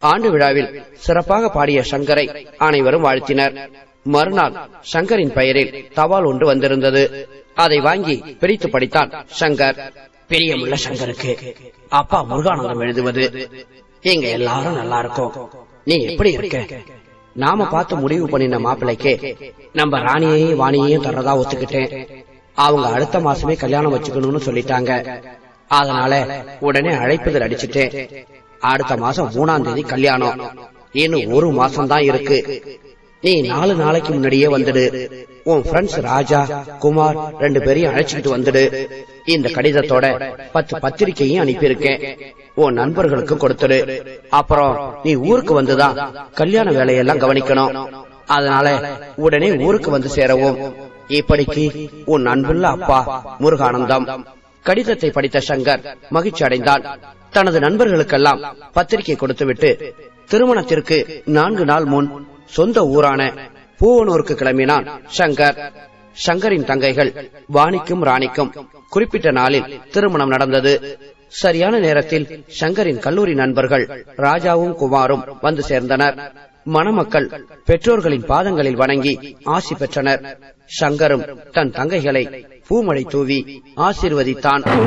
ஆண்டு விழாவில் சிறப்பாக பாடிய சங்கரை அனைவரும் வாழ்த்தினர் மறுநாள் சங்கரின் பெயரில் தபால் ஒன்று வந்திருந்தது அதை வாங்கி பிரித்து படித்தான் சங்கர் பிரியமுள்ள சங்கருக்கு அப்பா முருகானந்தம் எழுதுவது எங்க எல்லாரும் நல்லா இருக்கோம் நீ எப்படி இருக்க நாம பார்த்து முடிவு பண்ணின மாப்பிள்ளைக்கு நம்ம ராணியையும் வாணியையும் தர்றதா ஒத்துக்கிட்டேன் அவங்க அடுத்த மாசமே கல்யாணம் வச்சுக்கணும்னு சொல்லிட்டாங்க அதனால உடனே அழைப்புதல் அடிச்சிட்டேன் அடுத்த மாசம் மூணாம் தேதி கல்யாணம் இன்னும் ஒரு மாசம் தான் இருக்கு நீ நாலு நாளைக்கு முன்னாடியே வந்துடு உன் ஃப்ரெண்ட்ஸ் ராஜா குமார் ரெண்டு பேரையும் அழைச்சிக்கிட்டு வந்துடு இந்த கடிதத்தோட பத்து பத்திரிக்கையும் அனுப்பியிருக்கேன் உன் நண்பர்களுக்கும் கொடுத்துடு அப்புறம் நீ ஊருக்கு வந்துதான் கல்யாண வேலையெல்லாம் கவனிக்கணும் அதனால உடனே ஊருக்கு வந்து சேரவும் இப்படிக்கு உன் அன்புள்ள அப்பா முருகானந்தம் கடிதத்தை படித்த சங்கர் மகிழ்ச்சி அடைந்தான் தனது நண்பர்களுக்கெல்லாம் பத்திரிகை கொடுத்துவிட்டு திருமணத்திற்கு நான்கு நாள் முன் சொந்த ஊரான பூவனூருக்கு கிளம்பினான் சங்கர் சங்கரின் தங்கைகள் வாணிக்கும் ராணிக்கும் குறிப்பிட்ட நாளில் திருமணம் நடந்தது சரியான நேரத்தில் சங்கரின் கல்லூரி நண்பர்கள் ராஜாவும் குமாரும் வந்து சேர்ந்தனர் மணமக்கள் பெற்றோர்களின் பாதங்களில் வணங்கி ஆசி பெற்றனர் சங்கரும் தன் தங்கைகளை பூமழை தூவி ஆசீர்வதித்தான்